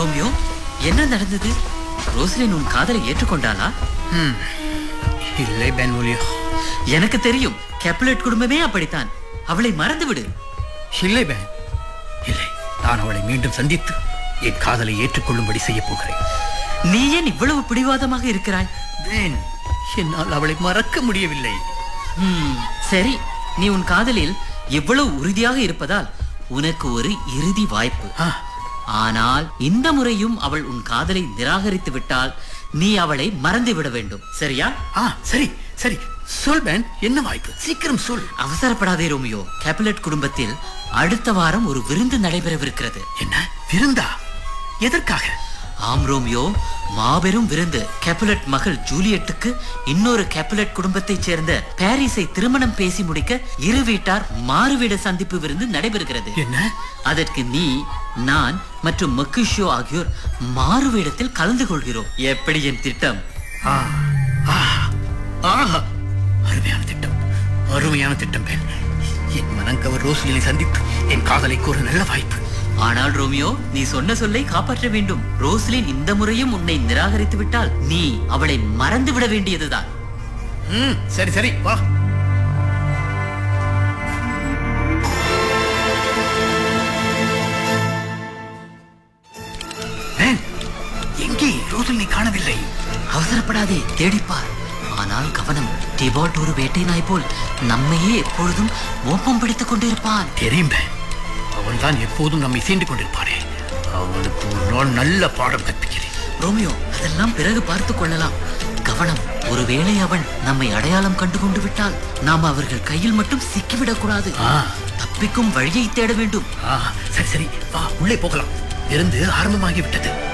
Romeo என்ன நடந்தது Roslin உன் காதலை ஏற்றுக்கொண்டாளா ம், இல்லை பென்வோலியோ எனக்கு தெரியும் கேப்புலேட் குடும்பமே அப்படித்தான் அவளை மறந்துவிடு இல்லை பென் இல்லை நான் அவளை மீண்டும் சந்தித்து என் காதலை ஏற்றுக்கொள்ளும்படி செய்ய போகிறேன் நீ ஏன் இவ்வளவு பிடிவாதமாக இருக்கிறாய் பென் என்னால் அவளை மறக்க முடியவில்லை ஹம், சரி நீ உன் காதலில் எவ்வளவு உறுதியாக இருப்பதால் உனக்கு ஒரு இறுதி வாய்ப்பு ஆ, ஆனால் இந்த முறையும் அவள் உன் காதலை நிராகரித்து விட்டால் நீ அவளை மறந்து விட வேண்டும் சரியா ஆ சரி சரி சொல் பென் என்ன வாய்ப்பு சீக்கிரம் சொல் அவசரப்படாதே ரோமியோ கேபிலட் குடும்பத்தில் அடுத்த வாரம் ஒரு விருந்து நடைபெறவிருக்கிறது என்ன விருந்தா எதற்காக ஆம் ரோமியோ மாபெரும் விருந்து கேப்புலட் மகள் ஜூலியட்டுக்கு இன்னொரு கேப்புலட் குடும்பத்தைச் சேர்ந்த பாரிஸை திருமணம் பேசி முடிக்க இரு வீட்டார் மாறுவிட சந்திப்பு விருந்து நடைபெறுகிறது என்ன அதற்கு நீ நான் மற்றும் மக்குஷோ ஆகியோர் மாறுவேடத்தில் கலந்து கொள்கிறோம் எப்படி என் திட்டம் ஆ, ஆ, ஆஹா அருமையான திட்டம் அருமையான திட்டம் பெண் என் மனங்கவர் ரோஸ்லினை சந்தித்து என் காதலை கூற நல்ல வாய்ப்பு ஆனால் ரோமியோ நீ சொன்ன சொல்லை காப்பாற்ற வேண்டும் ரோஸ்லின் இந்த முறையும் உன்னை நிராகரித்து விட்டால் நீ அவளை மறந்து விட வேண்டியதுதான் ம் சரி சரி வா பெண், எங்கே ரோசலினை காணவில்லை அவசரப்படாதே தேடிப்பார் ஆனால் கவனம் டிபால்ட் ஒரு வேட்டை நாய் போல் நம்மையே எப்பொழுதும் மோப்பம் பிடித்துக் கொண்டிருப்பான் தெரியும் பெண். அவன்தான் எப்போதும் நம்மை சீண்டு கொண்டிருப்பானே அவனுக்கு ஒரு நாள் நல்ல பாடம் கற்பிக்கிறேன் ரோமியோ அதெல்லாம் பிறகு பார்த்துக் கொள்ளலாம் கவனம் ஒருவேளை அவன் நம்மை அடையாளம் கண்டு கொண்டு விட்டால் நாம் அவர்கள் கையில் மட்டும் சிக்கிவிடக் கூடாது ஆ தப்பிக்கும் வழியை தேட வேண்டும் ஆ சரி சரி வா உள்ளே போகலாம் விருந்து ஆரம்பமாகி விட்டது